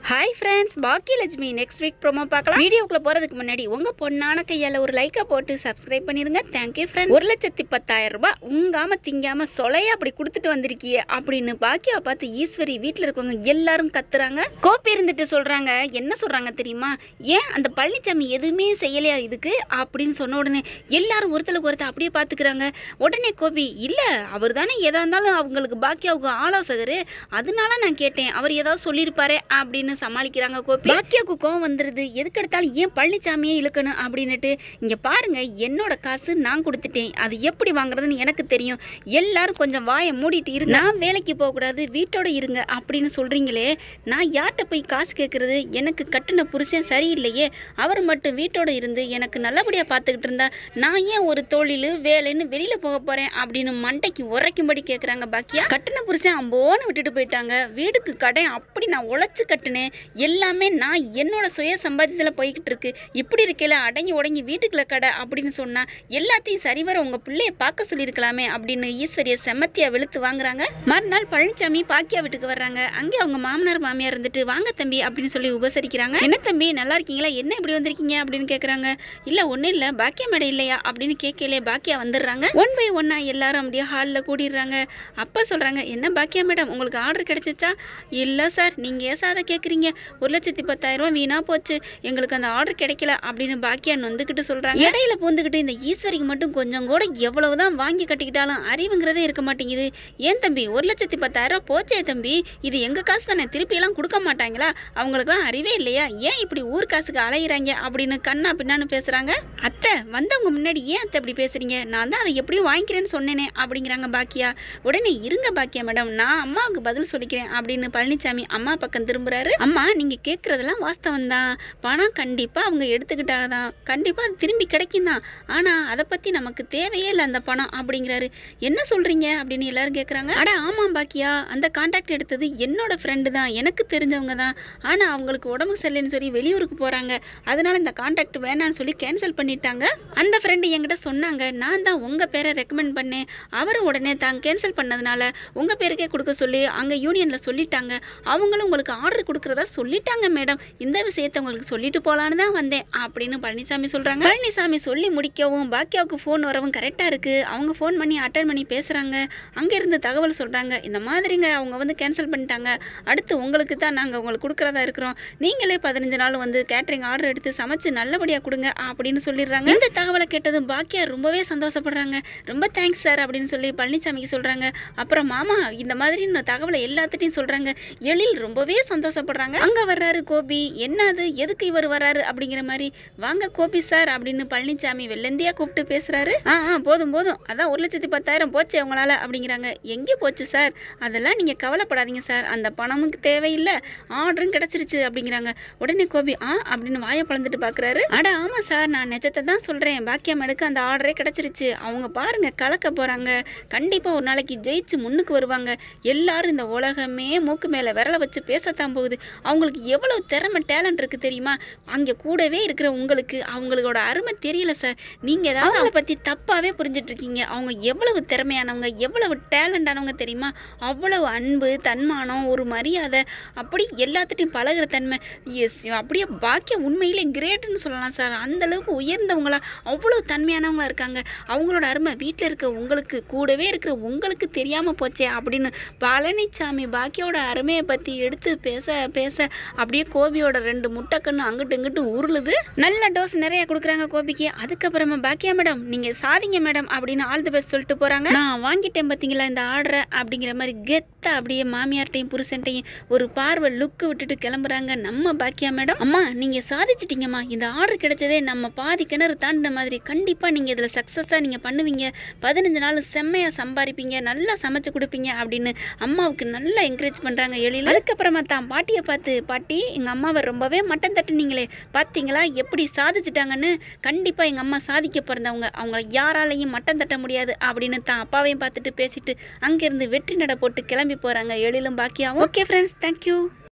hi friends Baakiyalakshmi next week promo பார்க்கலாம் வீடியோக்குள்ள போறதுக்கு முன்னாடி உங்க பொண்ணான கையால ஒரு லைக்கை போட்டு சப்ஸ்கிரைப் பண்ணிருங்க தேங்க்யூ ஃப்ரெண்ட்ஸ் ஒரு லட்சத்தி பத்தாயிரம் ரூபாய் உங்காம திங்காம சொலையா அப்படி கொடுத்துட்டு வந்திருக்கியே அப்படின்னு பாக்கியாவை பார்த்து ஈஸ்வரி வீட்டில் இருக்கவங்க எல்லாரும் கத்துறாங்க கோப்பி இருந்துட்டு சொல்றாங்க என்ன சொல்றாங்க தெரியுமா ஏன் அந்த பழனிசாமி எதுவுமே செய்யலையா இதுக்கு அப்படின்னு சொன்ன உடனே எல்லாரும் ஒருத்தருக்கு ஒருத்தர் அப்படியே பார்த்துக்கிறாங்க உடனே கோபி இல்ல அவர் தானே எதா இருந்தாலும் அவங்களுக்கு பாக்கியாவுக்கு ஆலோசகர் அதனால நான் கேட்டேன் அவர் ஏதாவது சொல்லியிருப்பாரே அப்படின்னு சமாளிக்கிறாங்க கோபி பாக்கியாவுக்கு கோவம் வந்துருது எதுக்கு எடுத்தாலும் ஏன் பழனிசாமியே இழுக்கணும் அப்படின்னுட்டு இங்க பாருங்க என்னோட காசு நான் கொடுத்துட்டேன் அது எப்படி வாங்குறதுன்னு எனக்கு தெரியும் எல்லாரும் கொஞ்சம் வாயை மூடிட்டு இரு நான் வேலைக்கு போகக்கூடாது வீட்டோட இருங்க அப்படின்னு சொல்றீங்களே நான் யார்கிட்ட போய் காசு கேட்கறது எனக்கு கட்டின புருஷன் சரியில்லையே அவர் மட்டும் வீட்டோட இருந்து எனக்கு நல்லபடியா பார்த்துக்கிட்டு இருந்தா நான் ஏன் ஒரு தொழில் வேலைன்னு வெளியில போக போறேன் அப்படின்னு மண்டைக்கு உரைக்கும்படி கேட்குறாங்க பாக்கியா கட்டின புருஷன் அம்போன்னு விட்டுட்டு போயிட்டாங்க வீடுக்கு கடை அப்படி நான் உழைச்சு கட்டினேன் எல்லாமே நான் என்னோட சுய சம்பாத்தியத்தில் போய்கிட்டு இருக்கு இப்படி இருக்கையில அடங்கி உடங்கி வீட்டுக்குள்ள கடை அப்படின்னு சொன்னா எல்லாத்தையும் சரிவர உங்க பிள்ளைய பார்க்க சொல்லியிருக்கலாமே அப்படின்னு ஈஸ்வரிய செம்மத்தியா வெளுத்து வாங்குறாங்க மறுநாள் பழனிசாமி பாக்கியா வீட்டுக்கு வர்றாங்க அங்கே அவங்க மாமனார் மாமியார் இருந்துட்டு வாங்க தம்பி அப்படின்னு சொல்லி உபசரிக்கிறாங்க என்ன தம்பி நல்லா இருக்கீங்களா என்ன இப்படி வந்திருக்கீங்க அப்படின்னு கேட்குறாங்க இல்ல ஒன்றும் இல்லை பாக்கியா மேடை இல்லையா அப்படின்னு கேட்கலே பாக்கியா வந்துடுறாங்க ஒன் பை ஒன்னா எல்லாரும் அப்படியே ஹாலில் கூடிடுறாங்க அப்பா சொல்றாங்க என்ன பாக்கியா மேடம் உங்களுக்கு ஆர்டர் கிடைச்சிச்சா இல்லை சார் நீங்கள் ஏசாத கேட்குறீங்க ஒரு லட்சத்தி பத்தாயிரம் ரூபாய் வீணா போச்சு எங்களுக்கு அந்த ஆர்டர் கிடைக்கல அப்படின்னு பாக்கியா நொந்துக்கிட்டு சொல்றாங்க இடையில பூந்துக்கிட்டு இந்த ஈஸ்வரிக்கு மட்டும் கொஞ்சம் கூட எவ்வளவுதான் வாங்கி கட்டிக்கிட்டாலும் அறிவுங்கிறதே இருக்க மாட்டேங்குது ஏன் தம்பி ஒரு லட்சத்தி பத்தாயிரம் ரூபாய் போச்சே தம்பி இது எங்க காசு தானே திருப்பி எல்லாம் கொடுக்க மாட்டாங்களா அவங்களுக்குலாம் அறிவே இல்லையா ஏன் இப்படி ஊர் காசுக்கு அலையிறாங்க அப்படின்னு கண்ணா பின்னான்னு பேசுறாங்க அத்தை வந்தவங்க முன்னாடி ஏன் அத்தை இப்படி பேசுறீங்க நான் தான் அதை எப்படியும் வாங்கிக்கிறேன்னு சொன்னேனே அப்படிங்கிறாங்க பாக்கியா உடனே இருங்க பாக்கியா மேடம் நான் அம்மாவுக்கு பதில் சொல்லிக்கிறேன் அப்படின்னு பழனிசாமி அம்மா பக்கம் திரும்புறாரு அம்மா நீங்க கேட்கறதெல்லாம் வாஸ்தவம் தான் பணம் கண்டிப்பா அவங்க எடுத்துக்கிட்டாதான் கண்டிப்பா அது திரும்பி கிடைக்கும் தான் ஆனா அதை பத்தி நமக்கு தேவையே இல்லை அந்த பணம் அப்படிங்கிறாரு என்ன சொல்றீங்க அப்படின்னு எல்லாரும் கேட்குறாங்க அட ஆமாம் பாக்கியா அந்த காண்டாக்ட் எடுத்தது என்னோட ஃப்ரெண்டு தான் எனக்கு தெரிஞ்சவங்க தான் ஆனால் அவங்களுக்கு உடம்பு சரியில்லைன்னு சொல்லி வெளியூருக்கு போகிறாங்க அதனால இந்த காண்டாக்ட் வேணான்னு சொல்லி கேன்சல் பண்ணிட்டாங்க அந்த ஃப்ரெண்டு என்கிட்ட சொன்னாங்க நான் தான் உங்கள் பேரை ரெக்கமெண்ட் பண்ணேன் அவரும் உடனே தான் கேன்சல் பண்ணதுனால உங்கள் பேருக்கே கொடுக்க சொல்லி அங்கே யூனியனில் சொல்லிட்டாங்க அவங்களும் உங்களுக்கு ஆர்டர் கொடுக்குறதா சொல்லிட்டாங்க மேடம் இந்த விஷயத்தை உங்களுக்கு சொல்லிட்டு போகலான்னு தான் வந்தேன் அப்படின்னு பழனிசாமி சொல்கிறாங்க பழனிசாமி சொல்லி முடிக்கவும் பாக்கியாவுக்கு ஃபோன் வரவும் கரெக்டாக இருக்குது அவங்க ஃபோன் பண்ணி அட்டன் பண்ணி பேசுகிறாங்க அங்கேருந்து தகவல் சொல்கிறாங்க இந்த மாதிரிங்க அவங்க வந்து கேன்சல் பண்ணிட்டாங்க அடுத்து உங்களுக்கு தான் நாங்கள் உங்களுக்கு கொடுக்குறதா இருக்கிறோம் நீங்களே பதினஞ்சு நாள் வந்து கேட்ரிங் ஆர்டர் எடுத்து சமைச்சு நல்லபடியாக கொடுங்க அப்படின்னு சொல்லிடுறாங்க இந்த தகவலை கேட்டதும் பாக்கியா ரொம்பவே சந்தோஷப்படுறாங்க ரொம்ப தேங்க்ஸ் சார் அப்படின்னு சொல்லி பழனிசாமிக்கு சொல்கிறாங்க அப்புறம் மாமா இந்த மாதிரி இந்த தகவலை எல்லாத்துட்டையும் சொல்கிறாங்க எழில் ரொம்பவே சந்தோஷப்படுறாங்க அங்கே வர்றாரு கோபி என்னது எதுக்கு இவர் வர்றாரு அப்படிங்கிற மாதிரி வாங்க கோபி சார் அப்படின்னு பழனிசாமி வெள்ளந்தியா கூப்பிட்டு பேசுறாரு ஆ ஆ போதும் போதும் அதான் ஒரு லட்சத்தி பத்தாயிரம் போச்சு உங்களால அப்படிங்கிறாங்க எங்கே போச்சு சார் அதெல்லாம் நீங்க கவலைப்படாதீங்க சார் அந்த பணமும் தேவையில்லை ஆர்டரும் கிடைச்சிருச்சு அப்படிங்கிறாங்க உடனே கோபி ஆ அப்படின்னு வாயை பழந்துட்டு பாக்குறாரு அட ஆமா சார் நான் நிஜத்தை தான் சொல்றேன் பாக்கியம் எடுக்க அந்த ஆர்டரே கிடைச்சிருச்சு அவங்க பாருங்க கலக்க போறாங்க கண்டிப்பா ஒரு நாளைக்கு ஜெயிச்சு முன்னுக்கு வருவாங்க எல்லாரும் இந்த உலகமே மூக்கு மேல விரல வச்சு பேசத்தான் போகுது அவங்களுக்கு எவ்வளவு திறமை டேலண்ட் இருக்கு தெரியுமா அங்க கூடவே இருக்கிற உங்களுக்கு அவங்களோட அருமை தெரியல சார் நீங்க ஏதாவது அவங்கள பத்தி தப்பாவே புரிஞ்சிட்டு இருக்கீங்க அவங்க எவ்வளவு திறமையானவங்க எவ்வளவு டேலண்டானவங்க தெரியுமா அவ்வளவு அன்பு தன்மானம் ஒரு மரியாதை அப்படி எல்லாத்துட்டையும் பழகுற தன்மை எஸ் அப்படியே பாக்கியம் உண்மையிலே கிரேட்னு சொல்லலாம் சார் அந்த அளவுக்கு உயர்ந்தவங்களா அவ்வளவு தன்மையானவங்களா இருக்காங்க அவங்களோட அருமை வீட்டில் இருக்க உங்களுக்கு கூடவே இருக்கிற உங்களுக்கு தெரியாம போச்சே அப்படின்னு பழனிசாமி பாக்கியோட அருமையை பத்தி எடுத்து பேச பேச அப்படியே கோபியோட ரெண்டு முட்டைக்கண்ணு அங்கிட்டு இங்கிட்டு உருளுது நல்ல டோஸ் நிறைய கொடுக்குறாங்க கோபிக்கு அதுக்கப்புறமா பாக்கியா மேடம் நீங்க சாதிங்க மேடம் அப்படின்னு ஆல் தி பெஸ்ட் சொல்லிட்டு போறாங்க நான் வாங்கிட்டேன் பாத்தீங்களா இந்த ஆர்டரை அப்படிங்கிற மாதிரி கெத்தா அப்படியே மாமியார்ட்டையும் புருஷன்ட்டையும் ஒரு பார்வை லுக்கு விட்டுட்டு கிளம்புறாங்க நம்ம பாக்கியா மேடம் அம்மா நீங்க சாதிச்சிட்டீங்கம்மா இந்த ஆர்டர் கிடைச்சதே நம்ம பாதி கிணறு தாண்டின மாதிரி கண்டிப்பா நீங்க இதுல சக்சஸா நீங்க பண்ணுவீங்க பதினஞ்சு நாள் செம்மையா சம்பாதிப்பீங்க நல்லா சமைச்சு கொடுப்பீங்க அப்படின்னு அம்மாவுக்கு நல்லா என்கரேஜ் பண்றாங்க எழில் அதுக்கப்புறமா தான் பாட்டியை பார்த்து பாட்டி எங்க அம்மாவை ரொம்பவே மட்டம் தட்டுனீங்களே பாத்தீங்களா எப்படி சாதிச்சிட்டாங்கன்னு கண்டிப்பா எங்க அம்மா சாதிக்க பிறந்தவங்க அவங்கள யாராலையும் மட்டம் தட்ட முடியாது அப்படின்னு தான் அப்பாவையும் பார்த்துட்டு பேசிட்டு அங்கிருந்து வெற்றி நட போட்டு கிளம்பி போறாங்க எழிலும் பாக்கியாவும் ஓகே ஃப்ரெண்ட்ஸ் தேங்க்யூ